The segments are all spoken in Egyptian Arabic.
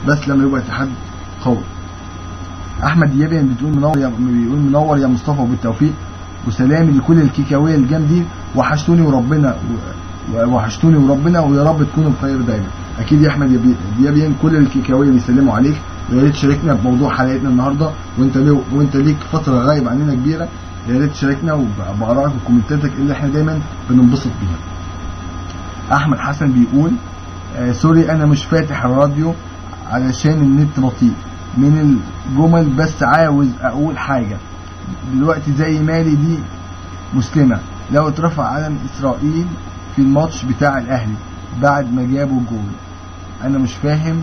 بس لما يبقى اتحاد قوي احمد ديابي بتقول منور يا بيقول منور يا مصطفى وبالتوفيق وسلامي لكل الكيكاويه الجامدين وحشتوني وربنا و- وحشتوني وربنا ويا رب تكونوا بخير دايما اكيد يا احمد يا بي- ديابيان كل الكيكاويه بيسلموا عليك ويا ريت تشاركنا بموضوع حلقتنا النهارده وانت ليه وانت ليك فتره غايب عننا كبيره يا ريت تشاركنا وب- بارائك وكومنتاتك اللي احنا دايما بننبسط بيها احمد حسن بيقول آه سوري انا مش فاتح الراديو علشان النت بطيء من الجمل بس عاوز اقول حاجه دلوقتي زي مالي دي مسلمه لو اترفع علم اسرائيل في الماتش بتاع الاهلي بعد ما جابوا جول انا مش فاهم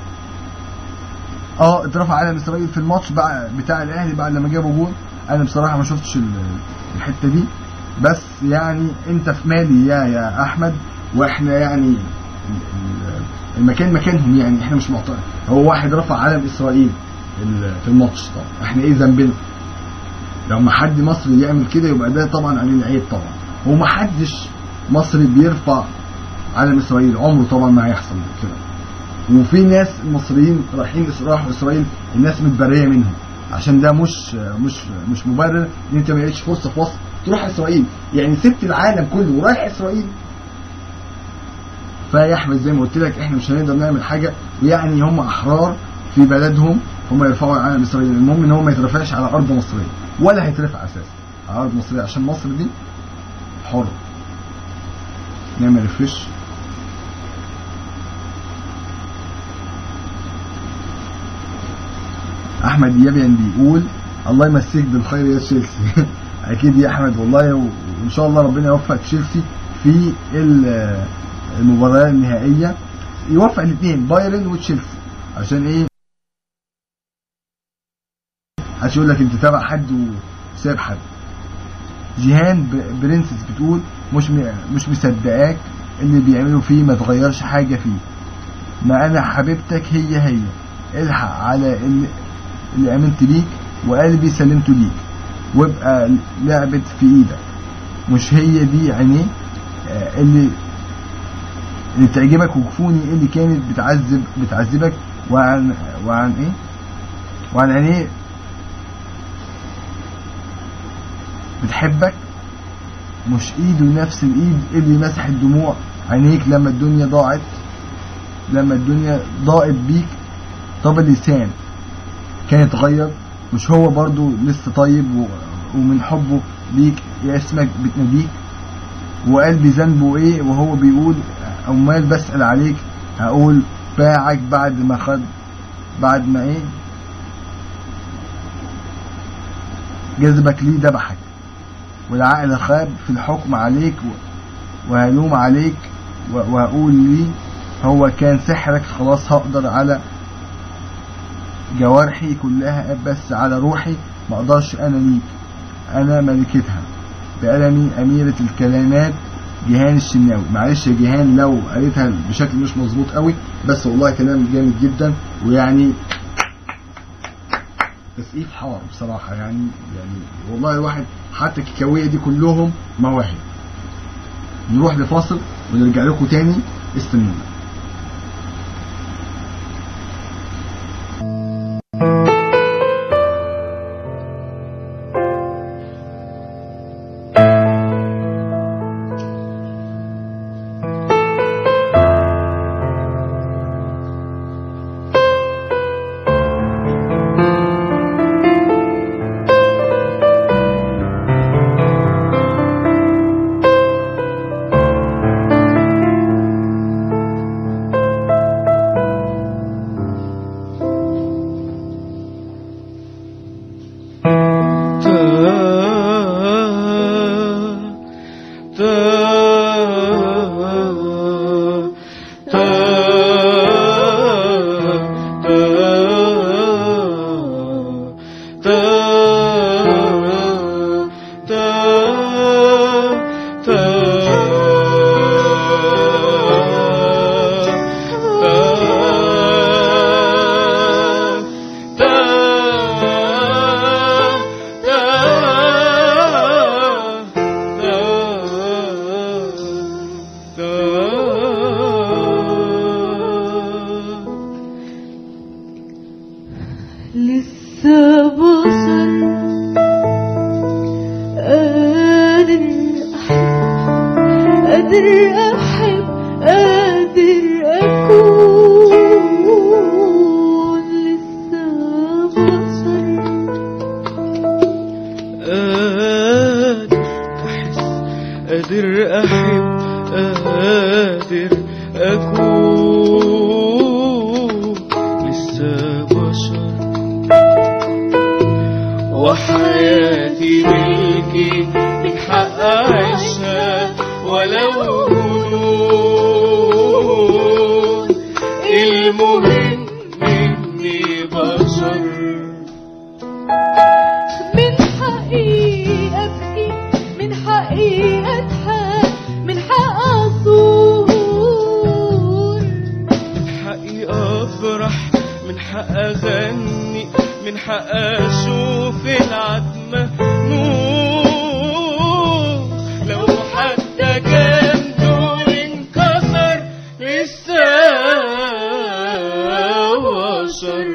اه اترفع علم اسرائيل في الماتش بع- بتاع الاهلي بعد ما جابوا جول انا بصراحه ما شفتش ال- الحته دي بس يعني انت في مالي يا يا احمد واحنا يعني ال- ال- المكان مكانهم يعني احنا مش معترض هو واحد رفع علم اسرائيل ال- في الماتش طبعا احنا ايه ذنبنا لما حد مصري يعمل كده يبقى ده طبعا عليه العيب طبعا وما حدش مصري بيرفع علم اسرائيل عمره طبعا ما هيحصل كده وفي ناس مصريين رايحين إس- راحوا اسرائيل الناس متبريه منهم عشان ده مش مش مش مبرر ان انت ما لقيتش فرصه في مصر تروح اسرائيل يعني سبت العالم كله ورايح اسرائيل فيا احمد زي ما قلت لك احنا مش هنقدر نعمل حاجه ويعني هم احرار في بلدهم هم يرفعوا علم اسرائيل المهم ان هو ما يترفعش على ارض مصريه ولا هيترفع اساسا على ارض مصريه عشان مصر دي حر نعمل ريفرش احمد يبين بيقول الله يمسيك بالخير يا تشيلسي اكيد يا احمد والله و- وان شاء الله ربنا يوفق تشيلسي في ال- المباراه النهائيه يوفق الاثنين بايرن وتشيلسي عشان ايه محدش يقول لك انت تابع حد وساب حد جيهان ب- برنسس بتقول مش م... مش مصدقاك اللي بيعملوا فيه ما تغيرش حاجه فيه ما انا حبيبتك هي هي الحق على اللي, اللي امنت ليك وقلبي سلمته ليك وابقى لعبت في ايدك مش هي دي عينيه آه، اللي اللي تعجبك وكفوني اللي كانت بتعذب بتعذبك وعن وعن ايه وعن عينيه بتحبك مش ايده نفس الايد اللي مسحت دموع عينيك لما الدنيا ضاعت لما الدنيا ضاقت بيك طب اللسان كان اتغير مش هو برضو لسه طيب و... ومن حبه ليك يا اسمك بتناديك وقلبي ذنبه ايه وهو بيقول امال بسأل عليك هقول باعك بعد ما خد بعد ما ايه جذبك ليه ذبحك والعقل خاب في الحكم عليك و- وهلوم عليك و- وهقول لي هو كان سحرك خلاص هقدر على جوارحي كلها بس على روحي ما اقدرش انا ليك انا ملكتها بقلمي اميرة الكلمات جيهان الشناوي معلش يا جيهان لو قريتها بشكل مش مظبوط قوي بس والله كلام جامد جدا ويعني تسقيف حار بصراحة يعني يعني والله الواحد حتى الكيكاوية دي كلهم مواهب نروح لفاصل ونرجع لكم تاني استنونا لسه بشر قادر أحب قادر أحب قادر أكون لسه بشر قادر أحس قادر أحب قادر أكون لسه بشر وحياتي ملكي من حق أعيشها ولو جنون المهم إني بشر من حقي أبكي من حقي أضحك من حق أصور من حقي افرح من حق اغني من حق اشوف العتمة نور لو حتى كان دور انكسر لسه بشر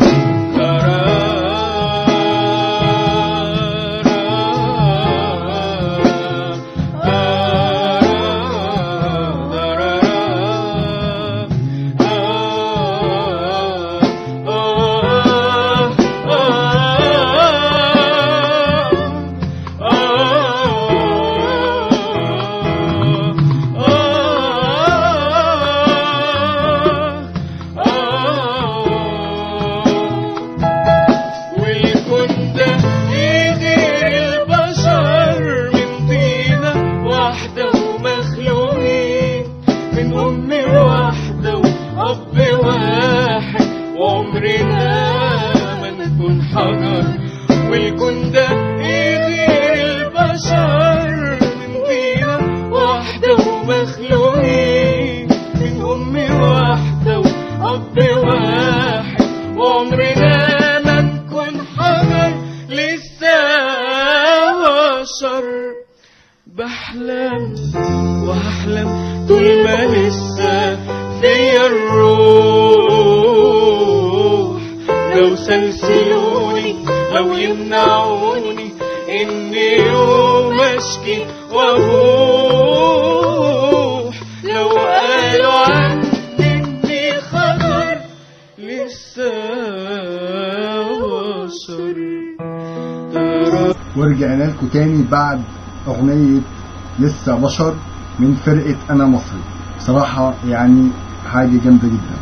ويكون ده يدير البشر من طينة واحدة ومخلوقين من أم واحدة وأب واحد وعمرنا ما نكون حجر ويكون ده يدير البشر من طينة واحدة ومخلوقين من أم واحدة وأب واحد وعمرنا ما نكون حجر لسه بشر بحلم وهحلم طول ما لسه فيا الروح لو سلسلوني لو يمنعوني اني يوم اشكي واروح لو قالوا عني اني خطر لسه بشر ورجعنا لكم تاني بعد أغنية لسه بشر من فرقة أنا مصري بصراحة يعني حاجة جامدة جدا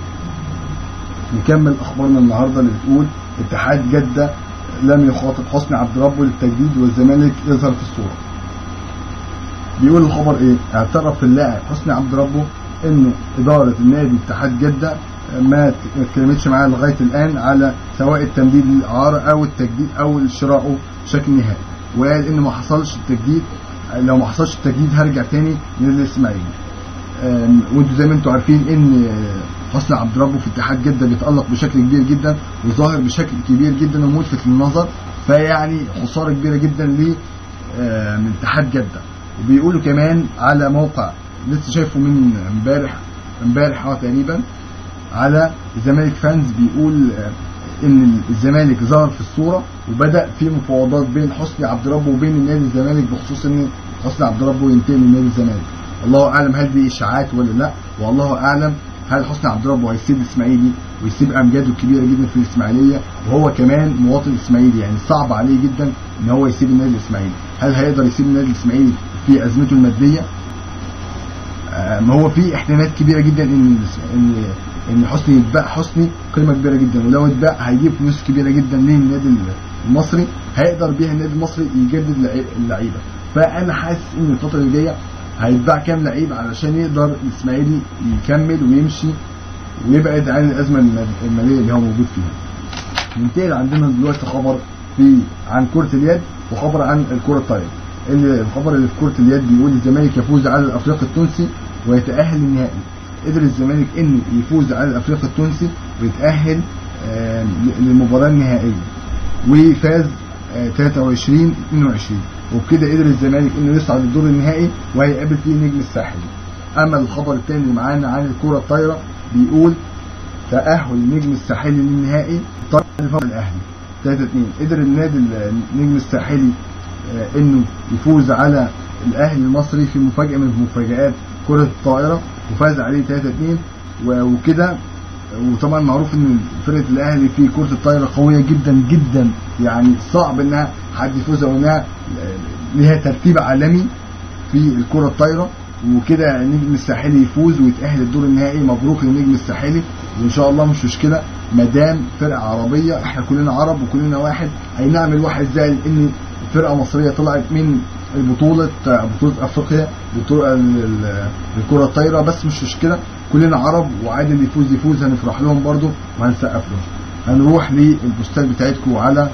نكمل أخبارنا النهاردة اللي بتقول اتحاد جدة لم يخاطب حسني عبد ربه للتجديد والزمالك يظهر في الصورة بيقول الخبر ايه اعترف اللاعب حسني عبد ربه انه اداره النادي اتحاد جده ما ت- ما اتكلمتش معاه لغايه الان على سواء التمديد للاعاره او التجديد او شراءه بشكل نهائي وقال ان ما حصلش التجديد لو ما حصلش التجديد هرجع تاني للاسماعيلي آم، وانتوا زي ما انتوا عارفين ان آه، حسني عبد ربه في اتحاد جده بيتالق بشكل كبير جدا وظاهر بشكل كبير جدا وملفت للنظر فيعني خساره كبيره جدا ل آه، من اتحاد جده وبيقولوا كمان على موقع لسه شايفه من امبارح امبارح اه تقريبا على الزمالك فانز بيقول آه، ان الزمالك ظهر في الصوره وبدا في مفاوضات بين حسني عبد ربه وبين النادي الزمالك بخصوص ان حسني عبد ربه ينتقل من نادي الزمالك الله اعلم هل دي اشاعات ولا لا والله اعلم هل حسني عبد ربه هيسيب الاسماعيلي ويسيب امجاده الكبيره جدا في الاسماعيليه وهو كمان مواطن اسماعيلي يعني صعب عليه جدا ان هو يسيب النادي الاسماعيلي هل هيقدر يسيب النادي الاسماعيلي في ازمته الماديه آه، ما هو في احتمالات كبيره جدا ان ان ان حسني يتباع حسني قيمه كبيره جدا ولو اتباع هيجيب فلوس كبيره جدا للنادي المصري هيقدر بيها النادي المصري يجدد لعي- اللعيبه فانا حاسس ان الفتره اللي جايه هيتباع كام لعيب علشان يقدر الاسماعيلي يكمل ويمشي ويبعد عن الازمه الم- الماليه اللي هو موجود فيها. ننتقل عندنا دلوقتي خبر في عن كرة اليد وخبر عن الكرة الطايرة. اللي الخبر اللي في كرة اليد بيقول الزمالك يفوز على الافريقي التونسي ويتأهل للنهائي. قدر الزمالك انه يفوز على الافريقي التونسي ويتأهل آم، للمباراة النهائية. وفاز آه، 23 22 وبكده قدر الزمالك انه يصعد الدور النهائي وهيقابل فيه نجم الساحل. اما الخبر الثاني اللي معانا عن الكرة الطايرة بيقول تأهل النجم الساحلي للنهائي طرد الفضل الأهلي 3 2 قدر النادي النجم الساحلي آه، انه يفوز على الاهلي المصري في مفاجاه من مفاجات كره الطائره وفاز عليه 3 2 وكده وطبعا معروف ان فرقه الاهلي في كره الطايره قويه جدا جدا يعني صعب انها حد يفوز او انها ليها ترتيب عالمي في الكره الطايره وكده النجم الساحلي يفوز ويتاهل الدور النهائي مبروك للنجم الساحلي وان شاء الله مش مشكله ما دام فرقه عربيه احنا كلنا عرب وكلنا واحد اي نعم الواحد زعل ان فرقه مصريه طلعت من البطولة بطولة افريقيا بطولة ال- ال- الكرة الطايرة بس مش مشكلة كلنا عرب وعادي اللي يفوز يفوز هنفرح لهم برضو وهنسقف لهم هنروح للبوستات بتاعتكم على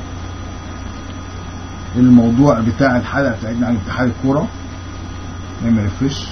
الموضوع بتاع الحلقة بتاعتنا عن اتحاد الكورة نعمل ريفرش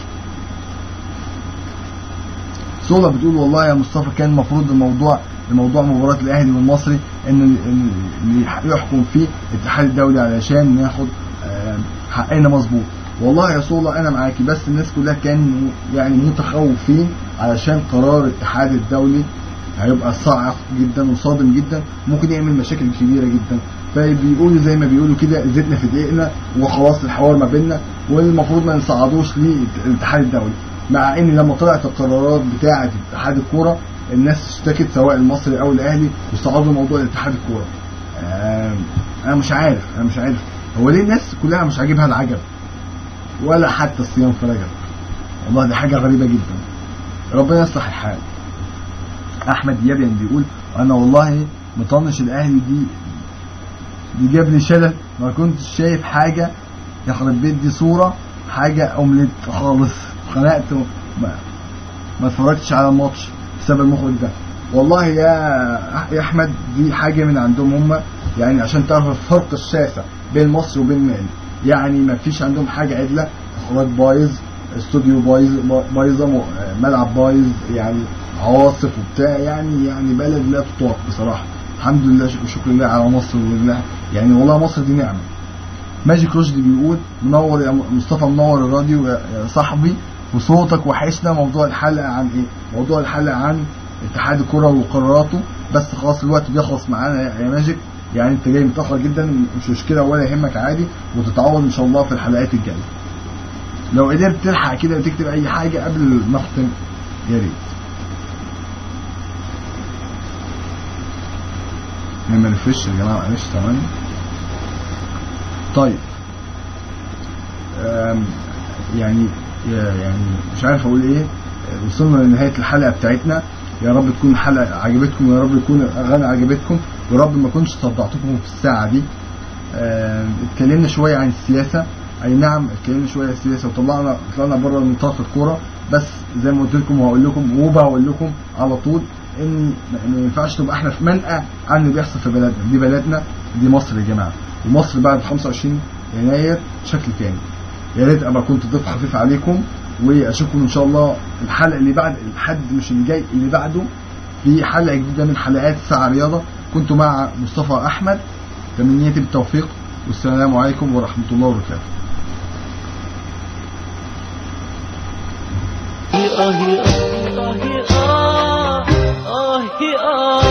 سولا بتقول والله يا مصطفى كان المفروض الموضوع الموضوع مباراة الأهلي والمصري إن إن اللي يحكم فيه الاتحاد الدولي علشان ناخد آه، حقنا مظبوط والله يا صولة أنا معاكي بس الناس كلها كان يعني متخوفين علشان قرار الاتحاد الدولي هيبقى صعب جدا وصادم جدا ممكن يعمل مشاكل كبيرة جدا فبيقولوا زي ما بيقولوا كده زيتنا في دقيقنا وخلاص الحوار ما بيننا والمفروض ما نصعدوش للاتحاد الدولي مع ان لما طلعت القرارات بتاعه اتحاد الكوره الناس اشتكت سواء المصري او الاهلي واستعرضوا موضوع الاتحاد الكوره آم، انا مش عارف انا مش عارف هو ليه الناس كلها مش عاجبها العجب ولا حتى الصيام في رجب والله دي حاجه غريبه جدا ربنا يصلح الحال احمد يبين بيقول انا والله مطنش الاهلي دي دي جاب لي شلل ما كنتش شايف حاجه يخرب بيت دي صوره حاجه اومليت خالص خنقت و- ما, ما اتفرجتش على الماتش بسبب المخرج ده والله يا يا احمد دي حاجه من عندهم هم يعني عشان تعرف الفرق الشاسع بين مصر وبين مالي يعني ما فيش عندهم حاجه عدله اخراج بايظ استوديو بايظ بايظه م- ملعب بايظ يعني عواصف وبتاع يعني يعني بلد لا تطاق بصراحه الحمد لله وشكر لله على مصر والله يعني والله مصر دي نعمه ماجيك رشدي بيقول منور يا مصطفى منور الراديو يا يا صاحبي وصوتك وحشنا موضوع الحلقه عن ايه؟ موضوع الحلقه عن اتحاد الكره وقراراته بس خلاص الوقت بيخلص معانا يا يا ماجيك يعني انت جاي متاخر جدا مش مشكله ولا يهمك عادي وتتعوض ان شاء الله في الحلقات الجايه. لو قدرت تلحق كده وتكتب اي حاجه قبل ما اختم يا ريت. نعمل ريفرش يا جماعه معلش ثواني. طيب أم، يعني يعني مش عارف اقول ايه وصلنا لنهايه الحلقه بتاعتنا يا رب تكون الحلقه عجبتكم ويا رب يكون الاغاني عجبتكم ويا رب ما كنتش صدعتكم في الساعه دي أم، اتكلمنا شويه عن السياسه اي نعم اتكلمنا شويه عن السياسه وطلعنا طلعنا بره نطاق الكوره بس زي ما قلت لكم وهقول لكم وبقول لكم على طول ان ما ما ينفعش تبقى احنا في منأى عن اللي بيحصل في بلدنا دي بلدنا دي مصر يا جماعه ومصر بعد 25 يناير شكل تاني يا ريت ابقى كنت ضيف خفيف عليكم واشوفكم ان شاء الله الحلقه اللي بعد الحد مش اللي جاي اللي بعده في حلقه جديده من حلقات ساعه رياضه كنت مع مصطفى احمد تمنياتي بالتوفيق والسلام عليكم ورحمه الله وبركاته آه آه آه آه آه آه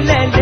لا